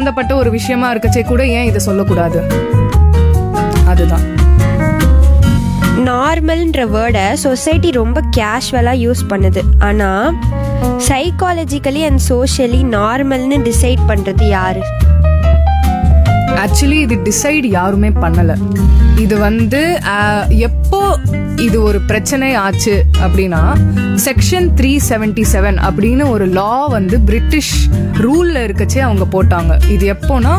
சம்பந்தப்பட்ட ஒரு விஷயமா இருக்கச்சே கூட ஏன் இதை சொல்லக்கூடாது அதுதான் நார்மல்ன்ற வேர்டை சொசைட்டி ரொம்ப கேஷுவலாக யூஸ் பண்ணுது ஆனால் சைக்காலஜிக்கலி அண்ட் சோஷியலி நார்மல்னு டிசைட் பண்ணுறது யாரு ஆக்சுவலி இது டிசைட் யாருமே பண்ணல இது வந்து ஆஹ், எப்போ இது ஒரு பிரச்சனை ஆச்சு அப்படின்னா செக்ஷன் த்ரீ செவன்டி செவன் அப்படின்னு ஒரு லா வந்து பிரிட்டிஷ் ரூல்ல இருக்கச்சே அவங்க போட்டாங்க இது எப்போனா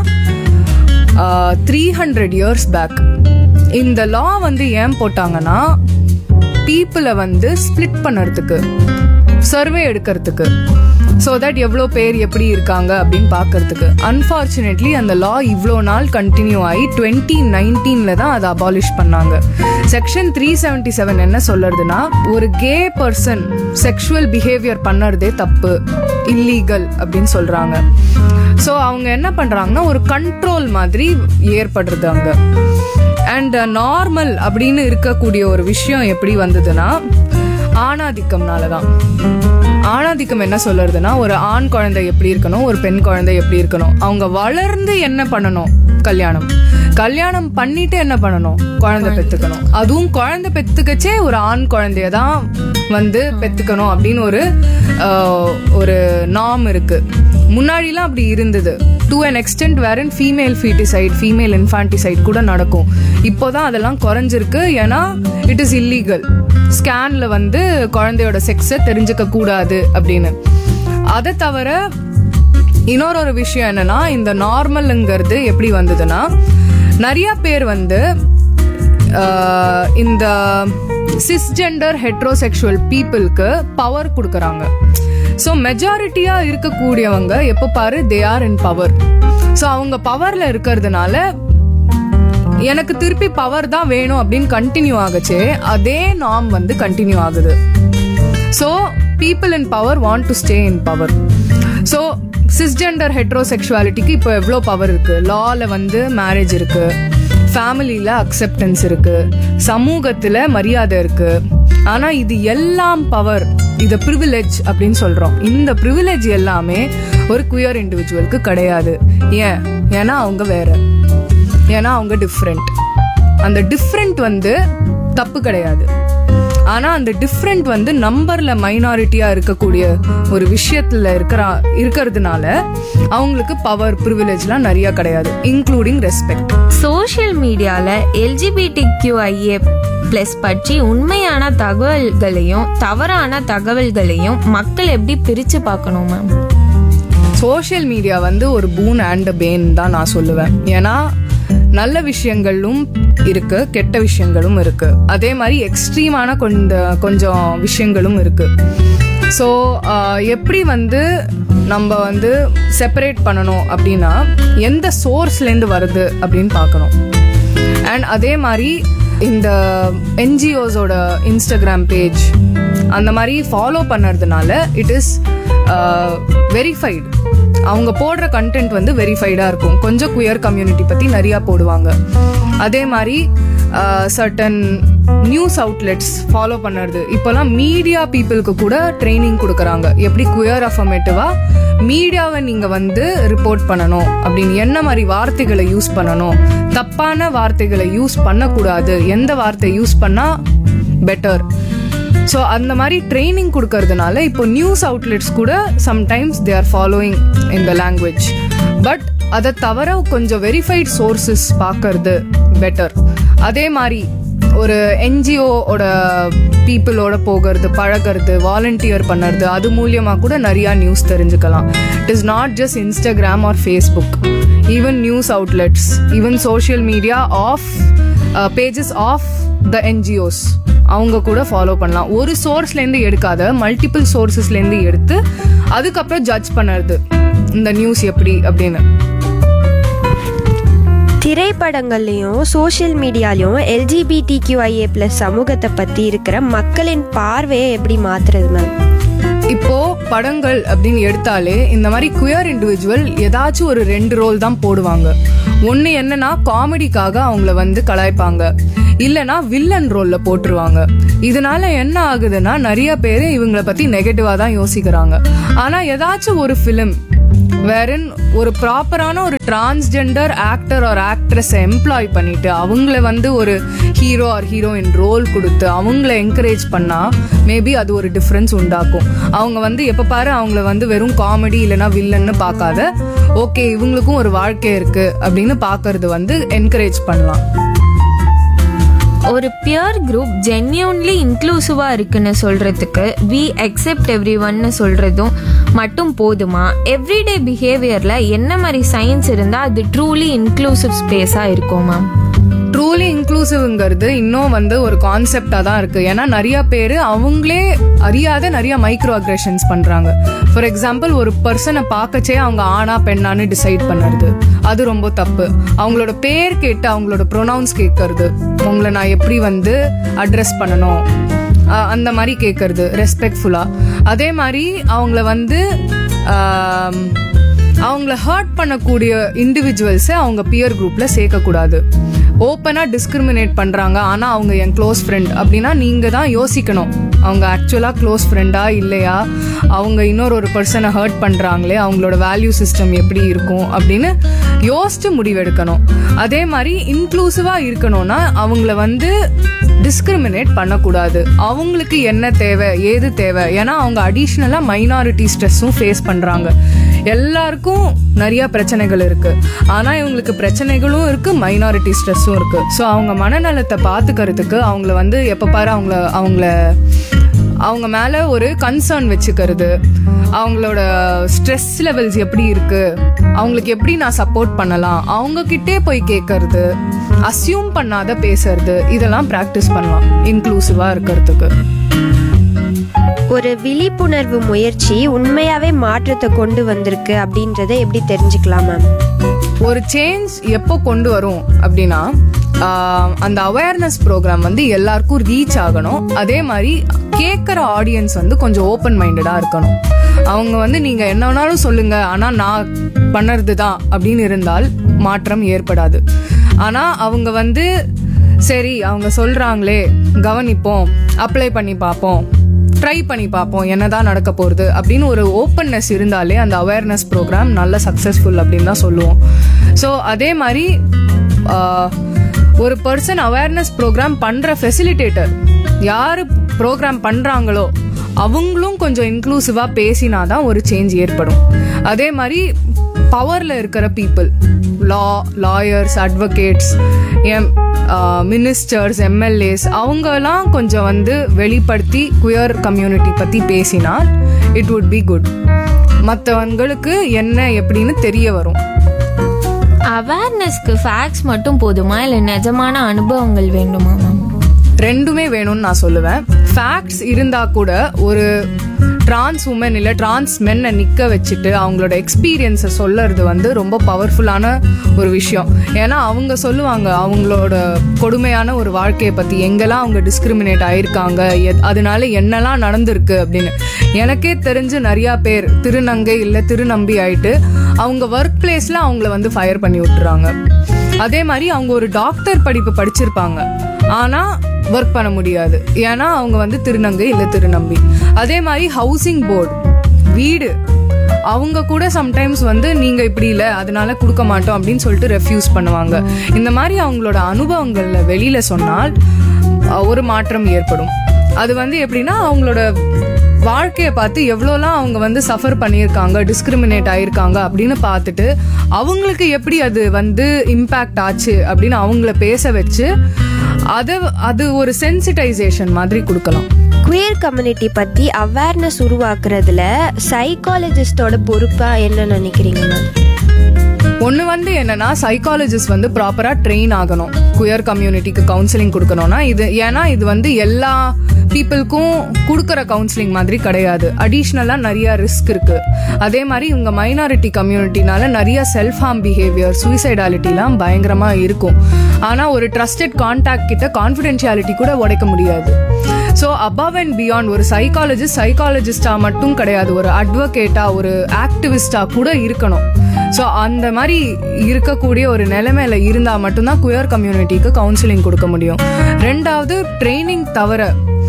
த்ரீ ஹண்ட்ரட் இயர்ஸ் பேக் இந்த லா வந்து ஏன் போட்டாங்கன்னா பீப்புளை வந்து ஸ்ப்ளிட் பண்ணுறதுக்கு சர்வே எடுக்கிறதுக்கு ஸோ தட் எவ்வளோ பேர் எப்படி இருக்காங்க அப்படின்னு பார்க்கறதுக்கு அன்ஃபார்ச்சுனேட்லி அந்த லா இவ்வளோ நாள் கண்டினியூ ஆகி டுவெண்ட்டி நைன்டீனில் தான் அதை அபாலிஷ் பண்ணாங்க செக்ஷன் த்ரீ செவன்டி செவன் என்ன சொல்லுறதுன்னா ஒரு கே பர்சன் செக்ஷுவல் பிஹேவியர் பண்ணுறதே தப்பு இல்லீகல் அப்படின்னு சொல்கிறாங்க ஸோ அவங்க என்ன பண்ணுறாங்கன்னா ஒரு கண்ட்ரோல் மாதிரி ஏற்படுறது அங்கே அண்ட் நார்மல் அப்படின்னு இருக்கக்கூடிய ஒரு விஷயம் எப்படி வந்ததுன்னா ஆணாதிக்கம்னால தான் ஆணாதிக்கம் என்ன சொல்லுறதுன்னா ஒரு ஆண் குழந்தை எப்படி இருக்கணும் ஒரு பெண் குழந்தை எப்படி இருக்கணும் அவங்க வளர்ந்து என்ன பண்ணணும் கல்யாணம் கல்யாணம் பண்ணிட்டு என்ன பண்ணணும் குழந்தை பெத்துக்கணும் அதுவும் குழந்தை பெத்துக்கச்சே ஒரு ஆண் குழந்தைய தான் வந்து பெத்துக்கணும் அப்படின்னு ஒரு ஆஹ், ஒரு நாம் இருக்கு முன்னாடிலாம் அப்படி இருந்தது to an extent wherein female foeticide female infanticide கூட நடக்கும் இப்போதான் அதெல்லாம் குறைஞ்சிருக்கு ஏன்னா இட் இஸ் இல்லீகல் ஸ்கேன்ல வந்து குழந்தையோட செக்ஸை தெரிஞ்சுக்க கூடாது அப்படின்னு அதை தவிர இன்னொரு ஒரு விஷயம் என்னன்னா இந்த நார்மலுங்கிறது எப்படி வந்ததுன்னா நிறைய பேர் வந்து ஆஹ், இந்த சிஸ்ஜெண்டர் ஹெட்ரோசெக்ஷுவல் பீப்புளுக்கு பவர் கொடுக்கறாங்க ஸோ மெஜாரிட்டியா இருக்கக்கூடியவங்க எப்போ பாரு they are in power so அவங்க பவர்ல இருக்கிறதுனால எனக்கு திருப்பி பவர் தான் வேணும் அப்படின்னு கண்டினியூ ஆகுச்சு அதே நாம் வந்து கண்டினியூ ஆகுது so people in power want to stay in power so cisgender ஹெட்ரோசெக்ஷுவாலிட்டிக்கு இப்போ எவ்வளோ பவர் இருக்கு லால வந்து மேரேஜ் இருக்கு ஃபேமிலியில் அக்செப்டன்ஸ் இருக்கு சமூகத்தில் மரியாதை இருக்கு ஆனால் இது எல்லாம் பவர் இதை ப்ரிவிலேஜ் அப்படின்னு சொல்கிறோம் இந்த ப்ரிவிலேஜ் எல்லாமே ஒரு குயர் இண்டிவிஜுவலுக்கு கிடையாது ஏன் ஏன்னா அவங்க வேற ஏன்னா அவங்க டிஃப்ரெண்ட் அந்த டிஃப்ரெண்ட் வந்து தப்பு கிடையாது ஆனா அந்த டிஃப்ரெண்ட் வந்து நம்பர்ல மைனாரிட்டியா இருக்கக்கூடிய ஒரு விஷயத்துல இருக்கிற இருக்கிறதுனால அவங்களுக்கு பவர் ப்ரிவிலேஜ்லாம் நிறைய கிடையாது இன்க்ளூடிங் ரெஸ்பெக்ட் சோஷியல் மீடியால எல்ஜிபிடிக்யூஐஏ பிளஸ் பற்றி உண்மையான தகவல்களையும் தவறான தகவல்களையும் மக்கள் எப்படி பிரிச்சு பார்க்கணும் மேம் சோஷியல் மீடியா வந்து ஒரு பூன் அண்ட் பேன் தான் நான் சொல்லுவேன் ஏன்னா நல்ல விஷயங்களும் இருக்கு கெட்ட விஷயங்களும் இருக்கு அதே மாதிரி எக்ஸ்ட்ரீமான கொஞ்ச கொஞ்சம் விஷயங்களும் இருக்கு ஸோ எப்படி வந்து நம்ம வந்து செப்பரேட் பண்ணணும் அப்படின்னா எந்த சோர்ஸ்லேருந்து வருது அப்படின்னு பார்க்கணும் அண்ட் அதே மாதிரி இந்த என்ஜிஓஸோட இன்ஸ்டாகிராம் பேஜ் அந்த மாதிரி ஃபாலோ பண்ணுறதுனால இட் இஸ் வெரிஃபைடு அவங்க போடுற கண்டென்ட் வந்து வெரிஃபைடாக இருக்கும் கொஞ்சம் குயர் கம்யூனிட்டி பற்றி நிறையா போடுவாங்க அதே மாதிரி சர்டன் நியூஸ் அவுட்லெட்ஸ் ஃபாலோ பண்ணுறது இப்போலாம் மீடியா பீப்புளுக்கு கூட ட்ரைனிங் கொடுக்குறாங்க எப்படி குயர் அஃபர்மேட்டிவாக மீடியாவை நீங்கள் வந்து ரிப்போர்ட் பண்ணணும் அப்படின்னு என்ன மாதிரி வார்த்தைகளை யூஸ் பண்ணணும் தப்பான வார்த்தைகளை யூஸ் பண்ணக்கூடாது எந்த வார்த்தை யூஸ் பண்ணால் பெட்டர் ஸோ அந்த மாதிரி ட்ரைனிங் கொடுக்கறதுனால இப்போ நியூஸ் அவுட்லெட்ஸ் கூட சம்டைம்ஸ் தே ஆர் ஃபாலோயிங் இந்த லாங்குவேஜ் பட் அதை தவிர கொஞ்சம் வெரிஃபைட் சோர்சஸ் பார்க்கறது பெட்டர் அதே மாதிரி ஒரு என்ஜிஓட பீப்புளோட போகிறது பழகிறது வாலண்டியர் பண்ணுறது அது மூலியமா கூட நிறையா நியூஸ் தெரிஞ்சுக்கலாம் it is not just Instagram or Facebook even news outlets even social media of pages of the NGOs அவங்க கூட ஃபாலோ பண்ணலாம் ஒரு சோர்ஸ்லேருந்து எடுக்காத மல்டிபிள் சோர்சஸ்லேருந்து எடுத்து அதுக்கப்புறம் ஜட்ஜ் பண்ணுறது இந்த நியூஸ் எப்படி அப்படின்னு திரைப்படங்கள்லையும் சோஷியல் மீடியாலையும் எல்ஜிபிடிக்யூஐஏ ப்ளஸ் சமூகத்தை பற்றி இருக்கிற மக்களின் பார்வையை எப்படி மாத்துறது மேம் இப்போ படங்கள் அப்படின்னு எடுத்தாலே இந்த மாதிரி குயர் இண்டிவிஜுவல் ஏதாச்சும் ஒரு ரெண்டு ரோல் தான் போடுவாங்க ஒன்று என்னன்னா காமெடிக்காக அவங்கள வந்து கலாய்ப்பாங்க இல்லனா வில்லன் ரோல்ல போட்டுருவாங்க இதனால என்ன ஆகுதுன்னா நிறைய பேர் இவங்கள பத்தி நெகட்டிவா தான் யோசிக்கிறாங்க ஆனா ஏதாச்சும் ஒரு ஃபிலிம் வேறன் ஒரு ப்ராப்பரான ஒரு transgender actor or actress employ பண்ணிட்டு அவங்கள வந்து ஒரு ஹீரோ ஆர் ஹீரோயின் ரோல் கொடுத்து அவங்கள என்கரேஜ் பண்ணா மேபி அது ஒரு டிஃப்ரென்ஸ் உண்டாக்கும் அவங்க வந்து எப்ப பாரு அவங்கள வந்து வெறும் காமெடி இல்லைன்னா வில்லன்னு பார்க்காத ஓகே இவங்களுக்கும் ஒரு வாழ்க்கை இருக்கு அப்படின்னு பார்க்கறது வந்து என்கரேஜ் பண்ணலாம் ஒரு பியர் குரூப் ஜென்யூன்லி இன்க்ளூசிவா இருக்குன்னு சொல்றதுக்கு வி அக்செப்ட் எவ்ரி ஒன்னு சொல்றதும் மட்டும் போதுமா எவ்ரிடே பிஹேவியர்ல என்ன மாதிரி சயின்ஸ் இருந்தா அது ட்ரூலி இன்க்ளூசிவ் ஸ்பேஸா இருக்கும் மேம் ட்ரூலி இன்க்ளூசிவ்ங்கிறது இன்னும் வந்து ஒரு கான்செப்டா தான் இருக்கு ஏன்னா நிறைய பேர் அவங்களே அறியாத நிறைய மைக்ரோ அக்ரெஷன்ஸ் பண்றாங்க ஃபார் எக்ஸாம்பிள் ஒரு பர்சனை பார்க்கச்சே அவங்க ஆணா பெண்ணான்னு டிசைட் பண்ணுறது அது ரொம்ப தப்பு அவங்களோட பேர் கேட்டு அவங்களோட ப்ரொனவுன்ஸ் கேட்கறது உங்களை நான் எப்படி வந்து அட்ரஸ் பண்ணணும் அஹ் அந்த மாதிரி கேட்கறது ரெஸ்பெக்ட்ஃபுல்லா அதே மாதிரி அவங்கள வந்து ஆம், அவங்கள ஹர்ட் பண்ணக்கூடிய இண்டிவிஜுவல்ஸை அவங்க பியர் குரூப்ல சேர்க்கக்கூடாது ஓப்பனா டிஸ்கிரிமினேட் பண்றாங்க ஆனா அவங்க என் க்ளோஸ் ஃப்ரெண்ட் அப்படின்னா நீங்க தான் யோசிக்கணும் அவங்க ஆக்சுவலா க்ளோஸ் ஃப்ரெண்டா இல்லையா அவங்க இன்னொரு ஒரு பர்சனை ஹர்ட் பண்றாங்களே அவங்களோட வேல்யூ சிஸ்டம் எப்படி இருக்கும் அப்படின்னு யோசிச்சு முடிவெடுக்கணும் அதே மாதிரி இன்க்ளூசிவா இருக்கணும்னா அவங்கள வந்து டிஸ்கிரிமினேட் பண்ணக்கூடாது அவங்களுக்கு என்ன தேவை ஏது தேவை ஏன்னா அவங்க அடிஷ்னலா மைனாரிட்டி ஸ்ட்ரெஸ்ஸும் ஃபேஸ் பண்றாங்க எல்லாருக்கும் நிறைய பிரச்சனைகள் இருக்கு ஆனா இவங்களுக்கு பிரச்சனைகளும் இருக்கு மைனாரிட்டி ஸ்ட்ரெஸ்ஸும் இருக்கு ஸோ அவங்க மனநலத்தை பாத்துக்கிறதுக்கு அவங்கள வந்து எப்ப பாரு அவங்கள அவங்கள அவங்க மேல ஒரு கன்சர்ன் வச்சுக்கிறது அவங்களோட ஸ்ட்ரெஸ் லெவல்ஸ் எப்படி இருக்கு அவங்களுக்கு எப்படி நான் சப்போர்ட் பண்ணலாம் அவங்க கிட்டே போய் கேட்கறது அசியூம் பண்ணாத பேசுறது இதெல்லாம் ப்ராக்டிஸ் பண்ணலாம் இன்க்ளூசிவா இருக்கிறதுக்கு ஒரு விழிப்புணர்வு முயற்சி உண்மையாவே மாற்றத்தை கொண்டு வந்திருக்கு அப்படின்றத எப்படி தெரிஞ்சுக்கலாம் மேம் ஒரு சேஞ்ச் எப்போ கொண்டு வரும் அப்படின்னா ஆஹ், அந்த அவேர்னஸ் ப்ரோக்ராம் வந்து எல்லாருக்கும் ரீச் ஆகணும் அதே மாதிரி கேட்குற ஆடியன்ஸ் வந்து கொஞ்சம் ஓப்பன் மைண்டடாக இருக்கணும் அவங்க வந்து நீங்க என்ன வேணாலும் சொல்லுங்க ஆனா நான் பண்ணறது தான் அப்படின்னு இருந்தால் மாற்றம் ஏற்படாது ஆனா அவங்க வந்து சரி அவங்க சொல்றாங்களே கவனிப்போம் அப்ளை பண்ணி பார்ப்போம் ட்ரை பண்ணி பார்ப்போம் என்னதான் நடக்க போகுது அப்படின்னு ஒரு ஓப்பன்னஸ் இருந்தாலே அந்த அவேர்னஸ் ப்ரோக்ராம் நல்ல சக்ஸஸ்ஃபுல் அப்படின்னு தான் சொல்லுவோம் ஸோ அதே மாதிரி ஆஹ், ஒரு பர்சன் அவேர்னஸ் ப்ரோக்ராம் பண்ற ஃபெசிலிட்டேட்டர் யாரு ப்ரோக்ராம் பண்றாங்களோ அவங்களும் கொஞ்சம் இன்க்ளூசிவா பேசினாதான் ஒரு சேஞ்ச் ஏற்படும் அதே மாதிரி பவர்ல இருக்கிற people law lawyers advocates um ministers MLAs அவங்கெல்லாம் கொஞ்சம் வந்து வெளிப்படுத்தி குயர் கம்யூனிட்டி பத்தி பேசினால் இட் வுட் பி குட் மற்றவங்களுக்கு என்ன எப்படின்னு தெரிய வரும் அவேர்னஸ்க்கு ஃபேக்ட்ஸ் மட்டும் போதுமா இல்லை நிஜமான அனுபவங்கள் வேண்டுமா மேம் ரெண்டுமே வேணும்னு நான் சொல்லுவேன் ஃபேக்ட்ஸ் இருந்தா கூட ஒரு டிரான்ஸ் உமன் இல்ல டிரான்ஸ் மென்னை நிக்க வச்சுட்டு அவங்களோட எக்ஸ்பீரியன்ஸை சொல்லறது வந்து ரொம்ப பவர்ஃபுல்லான ஒரு விஷயம் ஏன்னா அவங்க சொல்லுவாங்க அவங்களோட கொடுமையான ஒரு வாழ்க்கையை பத்தி எங்கெல்லாம் அவங்க டிஸ்கிரிமினேட் ஆயிருக்காங்க எத்- அதனால என்னெல்லாம் நடந்திருக்கு அப்படின்னு எனக்கே தெரிஞ்சு நிறைய பேர் திருநங்கை இல்ல திருநம்பி ஆயிட்டு அவங்க ஒர்க் பிளேஸ்ல அவங்கள வந்து ஃபயர் பண்ணி விட்டுறாங்க அதே மாதிரி அவங்க ஒரு டாக்டர் படிப்பு படிச்சிருப்பாங்க ஆனா ஒர்க் பண்ண முடியாது ஏன்னா அவங்க வந்து திருநங்கை இல்ல திருநம்பி அதே மாதிரி ஹவுசிங் போர்டு வீடு அவங்க கூட சம்டைம்ஸ் வந்து நீங்க இப்படி இல்ல அதனால கொடுக்க மாட்டோம் அப்படின்னு சொல்லிட்டு ரெஃப்யூஸ் பண்ணுவாங்க இந்த மாதிரி அவங்களோட அனுபவங்கள்ல வெளியில சொன்னால் அஹ், ஒரு மாற்றம் ஏற்படும் அது வந்து எப்படின்னா அவங்களோட வாழ்க்கையை பார்த்து எவ்வளோலாம் அவங்க வந்து சஃபர் பண்ணியிருக்காங்க டிஸ்கிரிமினேட் ஆயிருக்காங்க அப்படின்னு பார்த்துட்டு அவங்களுக்கு எப்படி அது வந்து இம்பேக்ட் ஆச்சு அப்படின்னு அவங்கள பேச வச்சு அதை அது ஒரு சென்சிட்டைசேஷன் மாதிரி கொடுக்கலாம் குயர் கம்யூனிட்டி பத்தி அவேர்னஸ் உருவாக்குறதுல சைக்காலஜிஸ்டோட பொறுப்பா என்ன நினைக்கிறீங்க மேம் ஒன்று வந்து என்னன்னா சைக்காலஜிஸ்ட் வந்து ப்ராப்பரா ட்ரெயின் ஆகணும் குயர் கம்யூனிட்டிக்கு கவுன்சிலிங் கொடுக்கணும்னா இது ஏன்னா இது வந்து எல்லா பீப்புளுக்கும் கொடுக்குற கவுன்சிலிங் மாதிரி கிடையாது அடிஷ்னலாக நிறைய ரிஸ்க் இருக்கு அதே மாதிரி இவங்க மைனாரிட்டி கம்யூனிட்டினால நிறைய செல்ஃப் ஹார்ம் பிஹேவியர் சூசைடாலிட்டிலாம் பயங்கரமா இருக்கும் ஆனால் ஒரு ட்ரஸ்டட் கான்டாக்ட் கிட்ட கான்ஃபிடென்ஷியாலிட்டி கூட உடைக்க முடியாது ஸோ அபவ் அண்ட் பியாண்ட் ஒரு சைக்காலஜிஸ்ட் சைக்காலஜிஸ்டா மட்டும் கிடையாது ஒரு அட்வொகேட்டா ஒரு ஆக்டிவிஸ்டா கூட இருக்கணும் ஸோ அந்த மாதிரி இருக்கக்கூடிய ஒரு நிலைமையில இருந்தா மட்டும்தான் குயர் கம்யூனிட்டிக்கு கவுன்சிலிங் கொடுக்க முடியும் ரெண்டாவது ட்ரைனிங் தவிர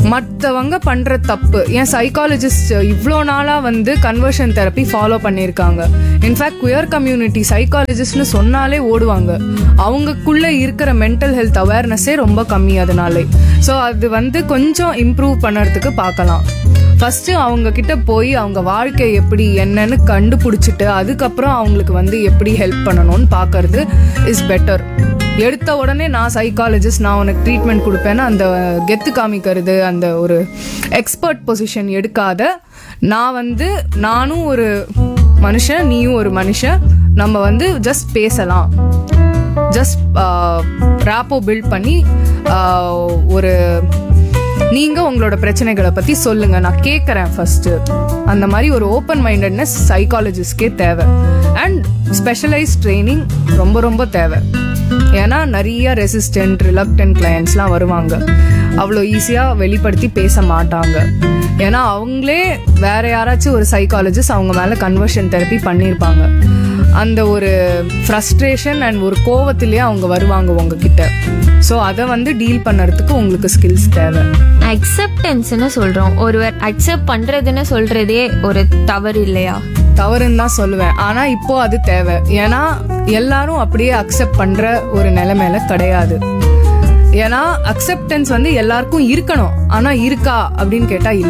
மற்றவங்க பண்ற தப்பு ஏன் சைக்காலஜிஸ்ட் இவ்வளோ நாளா வந்து கன்வர்ஷன் தெரப்பி ஃபாலோ பண்ணியிருக்காங்க இன்ஃபேக்ட் குயர் கம்யூனிட்டி சைக்காலஜிஸ்ட்னு சொன்னாலே ஓடுவாங்க அவங்கக்குள்ள இருக்கிற மென்டல் ஹெல்த் அவேர்னஸே ரொம்ப கம்மி அதனாலே ஸோ அது வந்து கொஞ்சம் இம்ப்ரூவ் பண்ணுறதுக்கு பார்க்கலாம் ஃபர்ஸ்ட் அவங்க கிட்ட போய் அவங்க வாழ்க்கை எப்படி என்னன்னு கண்டுபிடிச்சிட்டு அதுக்கப்புறம் அவங்களுக்கு வந்து எப்படி ஹெல்ப் பண்ணணும்னு பார்க்கறது இஸ் பெட்டர் எடுத்த உடனே நான் சைக்காலஜிஸ்ட் நான் உனக்கு ட்ரீட்மெண்ட் கொடுப்பேன்னு அந்த கெத்து காமிக்கிறது அந்த ஒரு எக்ஸ்பர்ட் பொசிஷன் எடுக்காத நான் வந்து நானும் ஒரு மனுஷன் நீயும் ஒரு மனுஷன் நம்ம வந்து ஜஸ்ட் பேசலாம் ஜஸ்ட் ரேப்போ பில்ட் பண்ணி ஆஹ், ஒரு நீங்க உங்களோட பிரச்சனைகளை பத்தி சொல்லுங்க நான் கேட்கறேன் ஃபர்ஸ்ட் அந்த மாதிரி ஒரு ஓப்பன் மைண்டட்னஸ் சைக்காலஜிஸ்ட்கே தேவை அண்ட் ஸ்பெஷலைஸ் ட்ரைனிங் ரொம்ப ரொம்ப தேவை ஏன்னா நிறைய ரெசிஸ்டன்ட் ரிலக்டன்ட் கிளையண்ட்ஸ்லாம் வருவாங்க அவ்வளோ ஈஸியாக வெளிப்படுத்தி பேச மாட்டாங்க ஏன்னா அவங்களே வேற யாராச்சும் ஒரு சைக்காலஜிஸ்ட் அவங்க மேலே கன்வர்ஷன் தெரப்பி பண்ணியிருப்பாங்க அந்த ஒரு ஃப்ரஸ்ட்ரேஷன் அண்ட் ஒரு கோவத்திலேயே அவங்க வருவாங்க உங்ககிட்ட ஸோ அதை வந்து டீல் பண்ணுறதுக்கு உங்களுக்கு ஸ்கில்ஸ் தேவை அக்செப்டன்ஸ்னு சொல்றோம் ஒருவர் அக்செப்ட் பண்றதுன்னு சொல்றதே ஒரு தவறு இல்லையா தவறுன்னு தான் சொல்லுவேன் ஆனா இப்போ அது தேவை ஏன்னா எல்லாரும் அப்படியே அக்செப்ட் பண்ற ஒரு நிலைமையில கிடையாது ஏன்னா அக்செப்டன்ஸ் வந்து எல்லாருக்கும் இருக்கணும் ஆனா இருக்கா அப்படின்னு கேட்டா இல்ல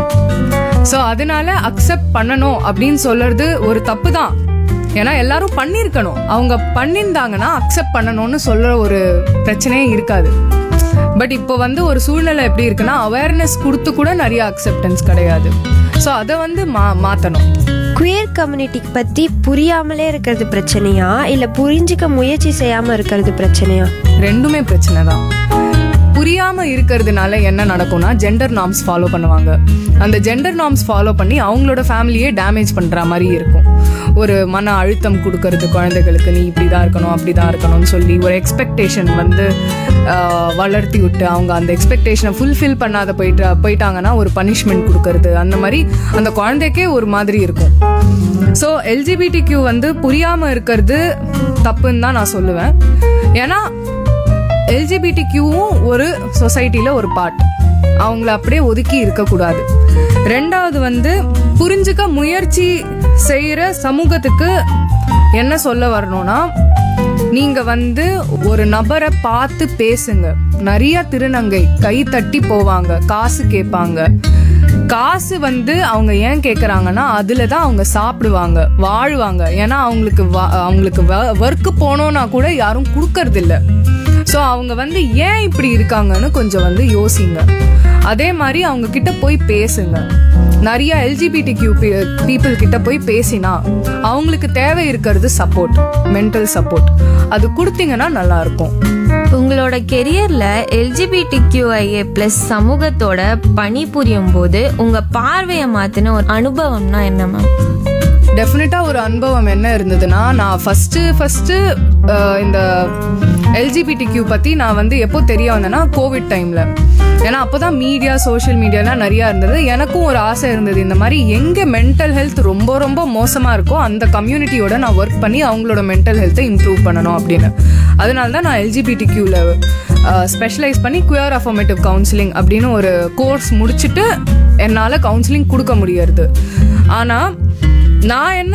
சோ அதனால அக்செப்ட் பண்ணணும் அப்படின்னு சொல்றது ஒரு தப்பு தான் ஏன்னா எல்லாரும் பண்ணியிருக்கணும் அவங்க பண்ணியிருந்தாங்கன்னா அக்செப்ட் பண்ணணும்னு சொல்ற ஒரு பிரச்சனையே இருக்காது பட் இப்போ வந்து ஒரு சூழ்நிலை எப்படி இருக்குன்னா அவேர்னஸ் கொடுத்து கூட நிறைய அக்செப்டன்ஸ் கிடையாது ஸோ அதை வந்து மா மாற்றணும் குயர் கம்யூனிட்டிக்கு பற்றி புரியாமலே இருக்கிறது பிரச்சனையா இல்லை புரிஞ்சிக்க முயற்சி செய்யாமல் இருக்கிறது பிரச்சனையா ரெண்டுமே பிரச்சனை தான் புரியாம இருக்கிறதுனால என்ன நடக்கும்னா ஜெண்டர் நார்ம்ஸ் ஃபாலோ பண்ணுவாங்க அந்த ஜெண்டர் நார்ம்ஸ் ஃபாலோ பண்ணி அவங்களோட ஃபேமிலியே டேமேஜ் பண்ற மாதிரி இருக்கும் ஒரு மன அழுத்தம் கொடுக்கறது குழந்தைகளுக்கு நீ இப்படிதான் இருக்கணும் அப்படிதான் இருக்கணும்னு சொல்லி ஒரு எக்ஸ்பெக்டேஷன் வந்து ஆஹ், வளர்த்தி விட்டு அவங்க அந்த எக்ஸ்பெக்டேஷனை ஃபுல்ஃபில் பண்ணாத போயிட்டு போயிட்டாங்கன்னா ஒரு பனிஷ்மெண்ட் கொடுக்கறது அந்த மாதிரி அந்த குழந்தைக்கே ஒரு மாதிரி இருக்கும் ஸோ எல்ஜிபிடி கியூ வந்து புரியாம இருக்கிறது தப்புன்னு தான் நான் சொல்லுவேன் ஏன்னா எல்ஜிபிடி கியூவும் ஒரு சொசைட்டில ஒரு பார்ட் அவங்கள அப்படியே ஒதுக்கி இருக்கக்கூடாது ரெண்டாவது வந்து புரிஞ்சுக்க முயற்சி செய்யற சமூகத்துக்கு என்ன சொல்ல வரணும்னா நீங்க வந்து ஒரு நபரை பார்த்து பேசுங்க நிறைய திருநங்கை கை தட்டி போவாங்க காசு கேட்பாங்க காசு வந்து அவங்க ஏன் கேக்குறாங்கன்னா அதுல தான் அவங்க சாப்பிடுவாங்க வாழ்வாங்க ஏன்னா அவங்களுக்கு வ- அவங்களுக்கு ஒர்க்கு போனோம்னா கூட யாரும் கொடுக்கறது இல்ல ஸோ அவங்க வந்து ஏன் இப்படி இருக்காங்கன்னு கொஞ்சம் வந்து யோசிங்க அதே மாதிரி அவங்க கிட்ட போய் பேசுங்க நிறைய எல்ஜிபிடி கியூ பீப்புள் கிட்ட போய் பேசினா அவங்களுக்கு தேவை இருக்கிறது சப்போர்ட் மென்டல் சப்போர்ட் அது கொடுத்தீங்கன்னா நல்லா இருக்கும் உங்களோட கெரியர்ல எல்ஜிபிடிக்யூஐஏ பிளஸ் சமூகத்தோட பணிபுரியும் போது உங்க பார்வையை மாத்தின ஒரு அனுபவம்னா என்ன மேம் டெஃபினட்டா ஒரு அனுபவம் என்ன இருந்ததுன்னா நான் ஃபர்ஸ்ட் ஃபர்ஸ்ட் இந்த எல்ஜிபிடி கியூ பத்தி நான் வந்து எப்போ தெரிய வந்தேன்னா கோவிட் டைம்ல ஏன்னா அப்போதான் மீடியா சோஷியல் மீடியாலாம் நிறைய இருந்தது எனக்கும் ஒரு ஆசை இருந்தது இந்த மாதிரி எங்க மென்டல் ஹெல்த் ரொம்ப ரொம்ப மோசமா இருக்கோ அந்த கம்யூனிட்டியோட நான் ஒர்க் பண்ணி அவங்களோட மென்டல் ஹெல்த்தை இம்ப்ரூவ் பண்ணணும் அப்படின்னு அதனால தான் நான் எல்ஜிபிடி கியூல ஸ்பெஷலைஸ் பண்ணி குயர் அஃபர்மேட்டிவ் கவுன்சிலிங் அப்படின்னு ஒரு கோர்ஸ் முடிச்சுட்டு என்னால் கவுன்சிலிங் கொடுக்க முடியறது ஆனால் நான் என்ன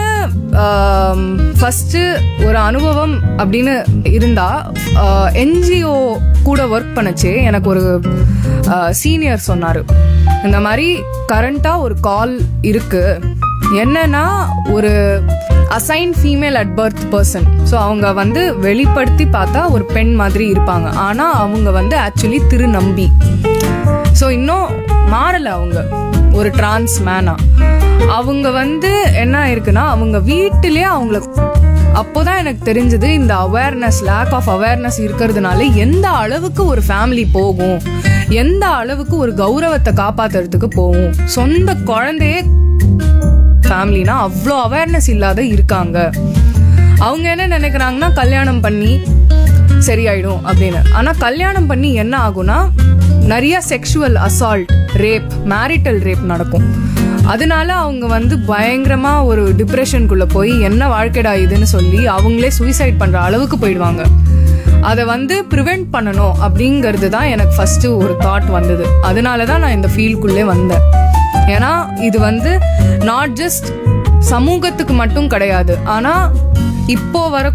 ஃபர்ஸ்ட் ஒரு அனுபவம் அப்படின்னு இருந்தா என்ஜிஓ கூட ஒர்க் பண்ணச்சே எனக்கு ஒரு சீனியர் சொன்னாரு இந்த மாதிரி கரண்டா ஒரு கால் இருக்கு என்னன்னா ஒரு assign female at birth person so அவங்க வந்து வெளிப்படுத்தி பார்த்தா ஒரு பெண் மாதிரி இருப்பாங்க ஆனா அவங்க வந்து ஆக்சுவலி திருநம்பி ஸோ இன்னும் மாறல அவங்க ஒரு டிரான்ஸ் மேனா அவங்க வந்து என்ன ஆயிருக்குன்னா அவங்க வீட்டிலேயே அவங்கள அப்போதான் எனக்கு தெரிஞ்சது இந்த அவேர்னஸ் லேக் ஆஃப் அவேர்னஸ் இருக்கிறதுனால எந்த அளவுக்கு ஒரு ஃபேமிலி போகும் எந்த அளவுக்கு ஒரு கௌரவத்தை காப்பாத்துறதுக்கு போகும் சொந்த குழந்தையே ஃபேமிலினா அவ்வளோ அவேர்னஸ் இல்லாத இருக்காங்க அவங்க என்ன நினைக்கிறாங்கன்னா கல்யாணம் பண்ணி சரியாயிடும் அப்படின்னு ஆனா கல்யாணம் பண்ணி என்ன ஆகும்னா நிறைய sexual assault rape marital rape நடக்கும் அதனால அவங்க வந்து பயங்கரமா ஒரு டிப்ரெஷனுக்குள்ள போய் என்ன வாழ்க்கைடா இதுன்னு சொல்லி அவங்களே சூசைட் பண்ற அளவுக்கு போயிடுவாங்க அதை வந்து ப்ரிவெண்ட் பண்ணணும் அப்படிங்கிறது தான் எனக்கு ஃபர்ஸ்ட் ஒரு தாட் வந்தது அதனால தான் நான் இந்த ஃபீல்டுக்குள்ளே வந்தேன் ஏன்னா இது வந்து நாட் ஜஸ்ட் சமூகத்துக்கு மட்டும் கிடையாது ஆனா இப்போ வர